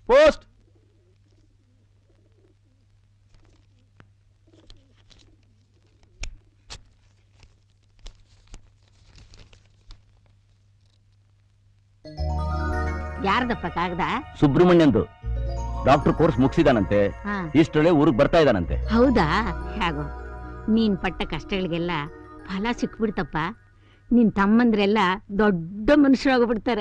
post ಯಾರ್ದಪ್ಪ ಕಾಗದ ಸುಬ್ರಹ್ಮಣ್ಯಂದು doctor course ಮುಗಿಸಿದಾನಂತೆ ಹಾ ಇಷ್ಟರಲ್ಲೇ ಊರಿಗೆ ಬರ್ತಾ ಇದ್ದಾನಂತೆ ಹೌದಾ ಹೇಗೋ ನೀನ್ ಪಟ್ಟ ಕಷ್ಟಗಳಿಗೆಲ್ಲ ಫಲ ಸಿಕ್ಬಿಡ್ತಪ್ಪ ನಿನ್ ತಮ್ಮಂದ್ರೆಲ್ಲ ದೊಡ್ಡ ಮನುಷ್ಯರಾಗ್ಬಿಡ್ತಾರೆ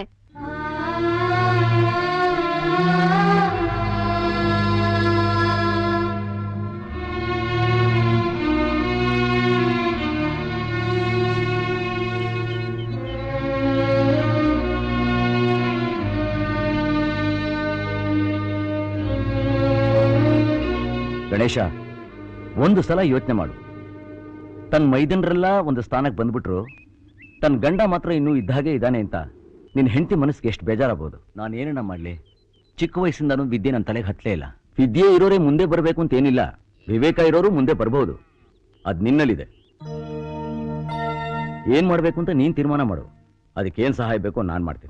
ಗಣೇಶ ಒಂದು ಸಲ ಯೋಚನೆ ಮಾಡು ತನ್ನ ಮೈದನರೆಲ್ಲ ಒಂದು ಸ್ಥಾನಕ್ಕೆ ಬಂದ್ಬಿಟ್ರು ತನ್ನ ಗಂಡ ಮಾತ್ರ ಇನ್ನೂ ಇದ್ದಾಗೆ ಇದ್ದಾನೆ ಅಂತ ನಿನ್ನ ಹೆಂಡತಿ ಮನಸ್ಸಿಗೆ ಎಷ್ಟು ಬೇಜಾರಾಗ್ಬೋದು ನಾನು ಏನನ್ನ ಮಾಡಲಿ ಚಿಕ್ಕ ವಯಸ್ಸಿಂದನೂ ವಿದ್ಯೆ ನನ್ನ ತಲೆಗೆ ಹತ್ತಲೇ ಇಲ್ಲ ವಿದ್ಯೆ ಇರೋರೇ ಮುಂದೆ ಬರಬೇಕು ಅಂತ ಏನಿಲ್ಲ ವಿವೇಕ ಇರೋರು ಮುಂದೆ ಬರ್ಬೋದು ಅದು ನಿನ್ನಲ್ಲಿದೆ ಏನ್ ಮಾಡಬೇಕು ಅಂತ ನೀನು ತೀರ್ಮಾನ ಮಾಡು ಅದಕ್ಕೆ ಏನು ಸಹಾಯ ಬೇಕೋ ನಾನು ಮಾಡ್ತೀನಿ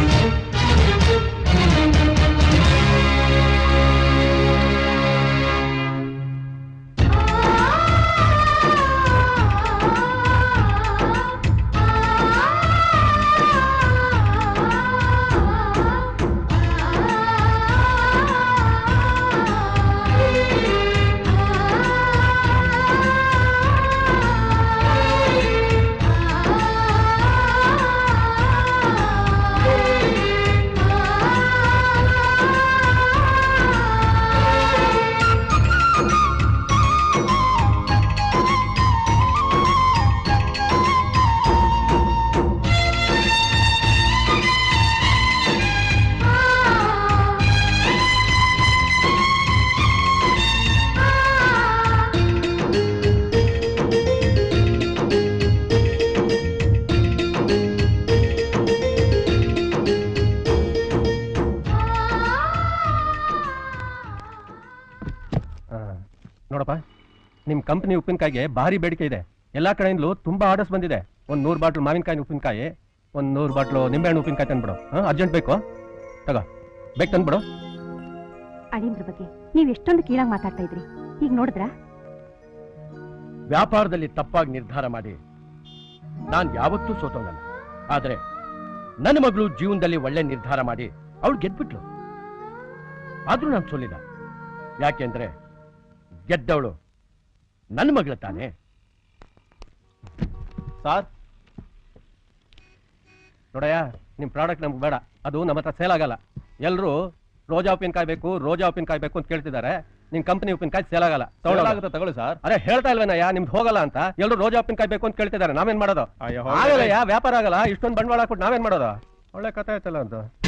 ನೋಡಪ್ಪ ನಿಮ್ಮ ಕಂಪನಿ ಉಪ್ಪಿನಕಾಯಿಗೆ ಭಾರಿ ಬೇಡಿಕೆ ಇದೆ ಎಲ್ಲಾ ಕಡೆಯಿಂದಲೂ ತುಂಬಾ ಆರ್ಡರ್ಸ್ ಬಂದಿದೆ ಒಂದ್ ನೂರು ಬಾಟ್ಲು ಮಾವಿನಕಾಯಿ ಉಪ್ಪಿನಕಾಯಿ ಒಂದ್ ನೂರು ಬಾಟ್ಲು ನಿಂಬೆಹಣ್ಣು ಉಪ್ಪಿನಕಾಯಿ ತಂದ್ಬಿಡು ಹಾಂ ಅರ್ಜೆಂಟ್ ಬೇಕು ತಗೋ ಬೇಕು ತಂದ್ಬಿಡು ಅಳಿಂದ್ರ ಬಗ್ಗೆ ನೀವ್ ಎಷ್ಟೊಂದು ಕೀಳಾಗಿ ಮಾತಾಡ್ತಾ ಇದ್ರಿ ಈಗ ನೋಡಿದ್ರಾ ವ್ಯಾಪಾರದಲ್ಲಿ ತಪ್ಪಾಗಿ ನಿರ್ಧಾರ ಮಾಡಿ ನಾನು ಯಾವತ್ತೂ ಸೋತವನಲ್ಲ ಆದ್ರೆ ನನ್ನ ಮಗಳು ಜೀವನದಲ್ಲಿ ಒಳ್ಳೆ ನಿರ್ಧಾರ ಮಾಡಿ ಅವಳು ಗೆದ್ಬಿಟ್ಲು ಆದ್ರೂ ನಾನು ಸೋಲಿಲ್ಲ ಯಾಕೆಂದ್ರೆ ಗೆದ್ದವಳು ನನ್ನ ಮಗಳು ತಾನೇ ಸಾರ್ ನೋಡಯ್ಯ ನಿಮ್ ಪ್ರಾಡಕ್ಟ್ ನಮ್ಗೆ ಬೇಡ ಅದು ನಮ್ಮ ಹತ್ರ ಸೇಲ್ ಆಗಲ್ಲ ಎಲ್ರು ರೋಜಾ ಉಪ್ಪಿನಕಾಯಿ ಬೇಕು ರೋಜಾ ಉಪ್ಪಿನಕಾಯಿ ಬೇಕು ಅಂತ ಕೇಳ್ತಿದ್ದಾರೆ ನಿಮ್ ಕಂಪನಿ ಉಪ್ಪಿನಕಾಯಿ ಸೇಲ್ ಆಗಲ್ಲ ತಗೊಳ್ಳಾಗುತ್ತೆ ತಗೊಳ್ಳಿ ಸರ್ ಅರೆ ಹೇಳ್ತಾ ಇಲ್ವೇನಯ್ಯ ನಿಮ್ದು ಹೋಗಲ್ಲ ಅಂತ ಎಲ್ರು ರೋಜಾ ಉಪ್ಪಿನಕಾಯಿ ಬೇಕು ಅಂತ ಕೇಳ್ತಿದ್ದಾರೆ ನಾವೇನ್ ಮಾಡೋದು ಆಗಲ್ಲಯ್ಯ ವ್ಯಾಪಾರ ಆಗಲ್ಲ ಇಷ್ಟೊಂದು ಬಂಡವಾಳ ಹಾಕ್ಬಿಟ್ಟು ನಾವೇನ್ ಮಾಡೋದು ಒಳ್ಳೆ ಕಥೆ ಆಯ್ತಲ್ಲ ಅಂತ